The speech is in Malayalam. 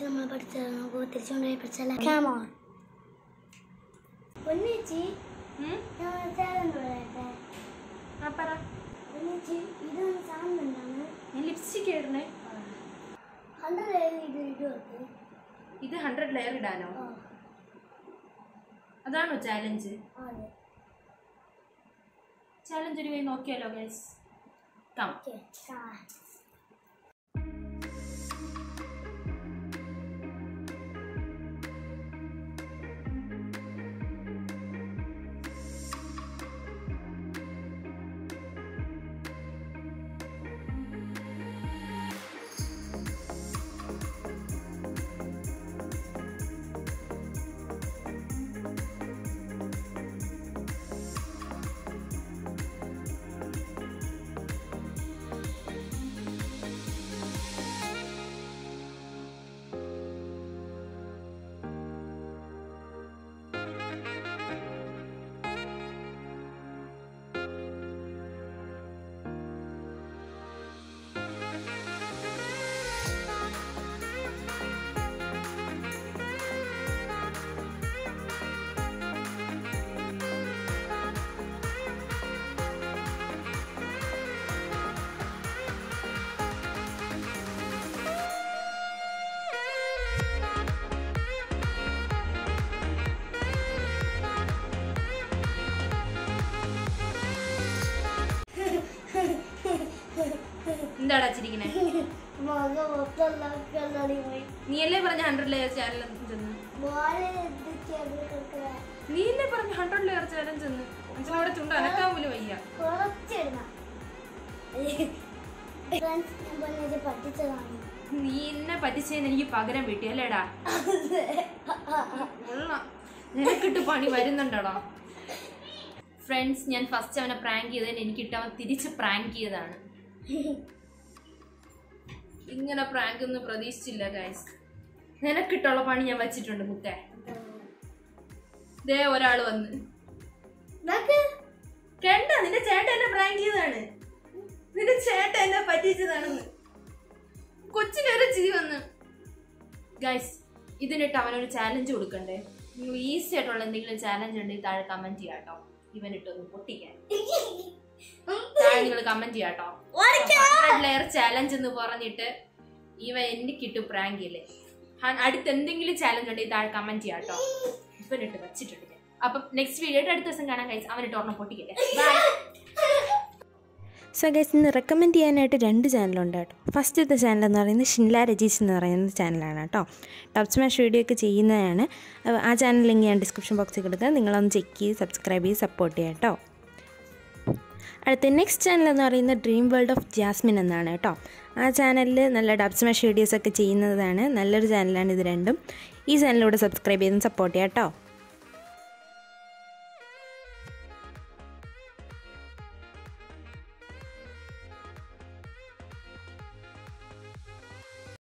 നമ്മൾ പഠിച്ചത് നമുക്ക് തിരിച്ചുകൊണ്ടുപോയി പഠിച്ചല്ല ക്യാമോൺ ഒന്നിച്ച് ഞാൻ ചാലഞ്ച് പറയട്ടെ ആ പറ ഒന്നിച്ച് ഇതൊന്ന് സാധനം ഞാൻ ലിപ്സ്റ്റിക് ഇടണേ ഹൺഡ്രഡ് ഇത് ഇത് വെക്ക് ഇത് ഹൺഡ്രഡ് ലെയർ ഇടാനോ ആ അതാണോ ചാലഞ്ച് അതെ ചാലഞ്ച് ഒരു കൈ നോക്കിയാലോ ഗൈസ് കം ഓക്കെ എന്താടാ ചിരിക്കണേ മുഖം മൊത്തം പോയി നീ അല്ലേ പറഞ്ഞ ഹൺഡ്രഡ് ലെയർ ചാലഞ്ച് എന്ന് മോളെ എന്തൊക്കെയാണ് കിടക്കുക നീ അല്ലേ പറഞ്ഞ ഹൺഡ്രഡ് ലെയർ ചാലഞ്ച് എന്ന് അഞ്ചനോടെ ചുണ്ട അനക്കാൻ പോലും വയ്യ കുറച്ചിടണം ഫ്രണ്ട്സ് ഞാൻ പറഞ്ഞത് പറ്റിച്ചതാണ് നീ എന്നെ പറ്റിച്ചതിന് എനിക്ക് പകരം കിട്ടി അല്ലേടാ കൊള്ളാം നിനക്കിട്ട് പണി വരുന്നുണ്ടോടാ ഫ്രണ്ട്സ് ഞാൻ ഫസ്റ്റ് അവനെ പ്രാങ്ക് ചെയ്തതിന് എനിക്കിട്ട് അവൻ തിരിച്ച് പ്രാങ്ക് ചെയ്തതാണ് ഇങ്ങനെ പ്രാങ്ക് ഒന്നും പ്രതീക്ഷിച്ചില്ല ഗൈസ് നിനക്കിട്ടുള്ള പണി ഞാൻ വെച്ചിട്ടുണ്ട് മുത്തേ ദേ ഒരാള് വന്ന് കണ്ട നിന്റെ ചേട്ടൻ എന്നെ പ്രാങ്ക് ചെയ്തതാണ് നിന്റെ ചേട്ടൻ എന്നെ പറ്റിച്ചതാണെന്ന് കൊച്ചിനൊരു ചിരി വന്ന് ഗൈസ് ഇതിനിട്ട് അവനൊരു ചാലഞ്ച് കൊടുക്കണ്ടേ നിങ്ങൾ ഈസി ആയിട്ടുള്ള എന്തെങ്കിലും ചാലഞ്ച് ഉണ്ടെങ്കിൽ താഴെ കമന്റ് ചെയ്യാട്ടോ ഇവനിട്ടൊന്ന് പൊട്ടിക്കാൻ താഴെ നിങ്ങൾ കമന്റ് ചെയ്യാട്ടോ ലെയർ ചാലഞ്ച് എന്ന് പറഞ്ഞിട്ട് ഇവൻ എനിക്കിട്ട് പ്രാങ്ക് ഇല്ലേ അടുത്ത് എന്തെങ്കിലും ചാലഞ്ച് ഉണ്ടെങ്കിൽ താഴെ കമന്റ് ചെയ്യാട്ടോ ഇവനിട്ട് വെച്ചിട്ടുണ്ട് ഞാൻ. അപ്പം നെക്സ്റ്റ് വീഡിയോ അടുത്ത ദിവസം കാണാൻ കഴിച്ച് അവനിട്ട് ഒരെണ്ണം പൊട്ടിക്കട്ടെ ബൈ സോ ഗൈസ് ഇന്ന് റെക്കമെൻഡ് ചെയ്യാനായിട്ട് രണ്ട് ചാനലുണ്ട് കേട്ടോ ഫസ്റ്റത്തെ ചാനൽ എന്ന് പറയുന്നത് ഷിൻല രജീഷ് എന്ന് പറയുന്ന ചാനലാണ് കേട്ടോ ടബ് സ്മാഷ് വീഡിയോ ഒക്കെ ചെയ്യുന്നതാണ് അപ്പോൾ ആ ചാനൽ ലിങ്ക് ഞാൻ ഡിസ്ക്രിപ്ഷൻ ബോക്സിൽ കൊടുക്കാം നിങ്ങളൊന്ന് ചെക്ക് ചെയ്ത് സബ്സ്ക്രൈബ് ചെയ്ത് സപ്പോർട്ട് ചെയ്യാം കേട്ടോ അടുത്ത നെക്സ്റ്റ് ചാനൽ എന്ന് പറയുന്നത് ഡ്രീം വേൾഡ് ഓഫ് ജാസ്മിൻ എന്നാണ് കേട്ടോ ആ ചാനലിൽ നല്ല ഡബ് സ്മാഷ് വീഡിയോസ് ഒക്കെ ചെയ്യുന്നതാണ് നല്ലൊരു ചാനലാണ് ഇത് രണ്ടും ഈ ചാനലിലൂടെ സബ്സ്ക്രൈബ് ചെയ്ത് സപ്പോർട്ട് ചെയ്യാം കേട്ടോ